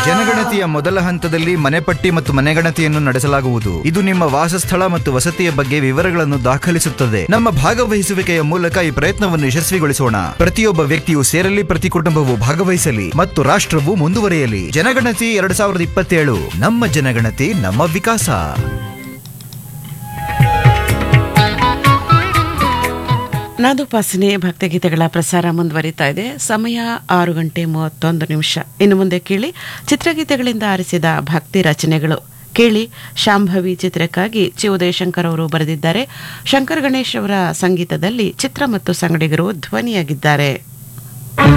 ಜನಗಣತಿಯ ಮೊದಲ ಹಂತದಲ್ಲಿ ಮನೆಪಟ್ಟಿ ಮತ್ತು ಮನೆಗಣತಿಯನ್ನು ನಡೆಸಲಾಗುವುದು ಇದು ನಿಮ್ಮ ವಾಸಸ್ಥಳ ಮತ್ತು ವಸತಿಯ ಬಗ್ಗೆ ವಿವರಗಳನ್ನು ದಾಖಲಿಸುತ್ತದೆ ನಮ್ಮ ಭಾಗವಹಿಸುವಿಕೆಯ ಮೂಲಕ ಈ ಪ್ರಯತ್ನವನ್ನು ಯಶಸ್ವಿಗೊಳಿಸೋಣ ಪ್ರತಿಯೊಬ್ಬ ವ್ಯಕ್ತಿಯು ಸೇರಲಿ ಪ್ರತಿ ಕುಟುಂಬವು ಭಾಗವಹಿಸಲಿ ಮತ್ತು ರಾಷ್ಟ್ರವು ಮುಂದುವರಿಯಲಿ ಜನಗಣತಿ ಎರಡ್ ಸಾವಿರದ ಇಪ್ಪತ್ತೇಳು ನಮ್ಮ ಜನಗಣತಿ ನಮ್ಮ ವಿಕಾಸ ನಾದೋಪಾಸನೆ ಭಕ್ತಿಗೀತೆಗಳ ಪ್ರಸಾರ ಮುಂದುವರಿತಾ ಇದೆ ಸಮಯ ಆರು ಗಂಟೆ ಮೂವತ್ತೊಂದು ನಿಮಿಷ ಇನ್ನು ಮುಂದೆ ಕೇಳಿ ಚಿತ್ರಗೀತೆಗಳಿಂದ ಆರಿಸಿದ ಭಕ್ತಿ ರಚನೆಗಳು ಕೇಳಿ ಶಾಂಭವಿ ಚಿತ್ರಕ್ಕಾಗಿ ಚಿ ಉದಯಶಂಕರ್ ಅವರು ಬರೆದಿದ್ದಾರೆ ಶಂಕರ್ ಗಣೇಶ್ ಅವರ ಸಂಗೀತದಲ್ಲಿ ಚಿತ್ರ ಮತ್ತು ಸಂಗಡಿಗರು ಧ್ವನಿಯಾಗಿದ್ದಾರೆ